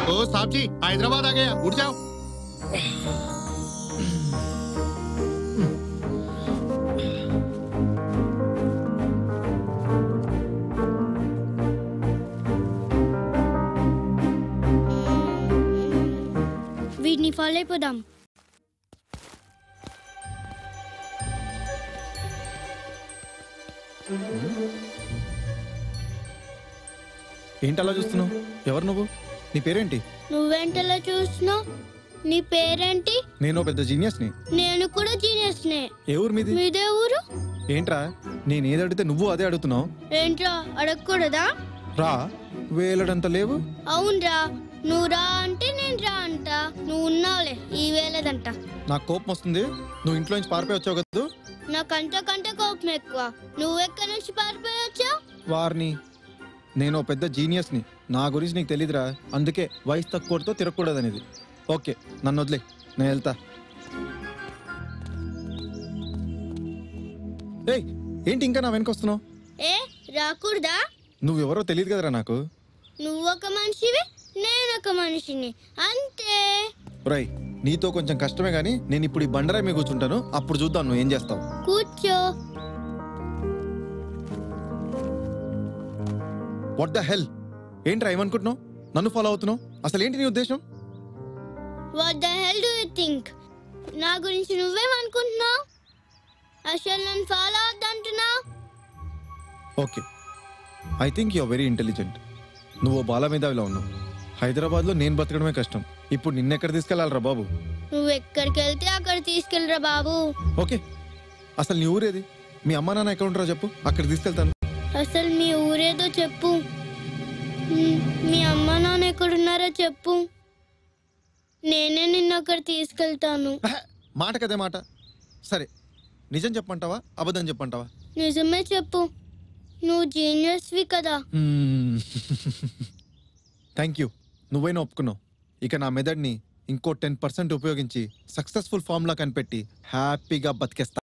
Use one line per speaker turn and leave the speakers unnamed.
ओ साहब जी हैदराबाद आ गया उठ जाओ
వీటిని ఫాలో అయిపోదాం
ఏంటి అలా చూస్తున్నావు ఎవరు నువ్వు నీ పేరేంటి
నువ్వేంటలా చూస్తున్నావు నీ పేరేంటి
నేను పెద్ద జీనియస్ని
నేను కూడా జీనియస్నే
ఏ ఊరు మీది
మీదే ఊరు
ఏంట్రా నేను ఏది అడిగితే నువ్వు అదే అడుగుతున్నావు
ఏంట్రా అడగకూడదా
రా వేలడంత లేవు
అవునరా నువ్వు రా అంటే నేను రా అంట నువ్వు ఉన్నావులే ఈ వేలేదంట
నాకు కోపం వస్తుంది నువ్వు ఇంట్లో నుంచి పారిపోయి వచ్చావు కదా
నాకు అంతకంటే కోపం ఎక్కువ నువ్వు ఎక్కడి నుంచి పారిపోయొచ్చావు
వారిని నేను ఓ పెద్ద జీనియస్ని నా గురించి నీకు తెలీదురా అందుకే వయసు తక్కువతో తిరగకూడదు అనేది ఓకే నన్ను వదిలే నేను వెళ్తా ఏయ్ ఏంటి ఇంకా నా వెనక వస్తున్నావు
ఏ రాకూడదా
నువ్వెవరో తెలియదు కదరా నాకు
నువ్వు ఒక మనిషివి నేను ఒక మనిషిని అంతే
రై నీతో కొంచెం కష్టమే కానీ నేను ఇప్పుడు ఈ బండరాయి మీద కూర్చుంటాను అప్పుడు చూద్దాం నువ్వు ఏం చేస్తావు
కూర్చో
వాట్ ద హెల్ ఏంట్రా ఏమనుకుంటున్నావు నన్ను ఫాలో అవుతున్నావు అసలు ఏంటి నీ ఉద్దేశం
what the hell do you think నా గురించి నువ్వేమనుకుంటున్నావు అసలు నన్ను ఫాలో అవుతుంటున్నావు
okay I think you're very intelligent నువ్వు బాల మేధావిలా ఉన్నావు హైదరాబాద్లో నేను బతకడమే కష్టం ఇప్పుడు నిన్నెక్కడ తీసుకెళ్లాలరా బాబు
నువ్వు ఎక్కడికి వెళ్తే అక్కడ తీసుకెళ్ళరా బాబు
ఓకే అసలు నీ ఊరేది మీ అమ్మా నాన్న ఎక్కడ ఉంటారో చెప్పు అక్కడ తీసుకెళ్తాను
అసలు మీ ఊరేదో చెప్పు మ్, మీ అమ్మ నాన్న ఎక్కడున్నారో చెప్పు నేనే నిన్ను అక్కడ తీసుకెళ్తాను
ఆహా, మాట కదే మాట సరే నిజం చెప్పమంటావా అబద్ధం చెప్పమంటావా
నిజమే చెప్పు నువ్వు జీనియస్వి కదా
థ్యాంక్ యూ నువ్వైనా ఒప్పుకున్నావు ఇక నా మెదడ్ని ఇంకో టెన్ పర్సెంట్ ఉపయోగించి సక్సెస్ఫుల్ ఫామ్లా కనిపెట్టి హ్యాపీగా బతికేస్తా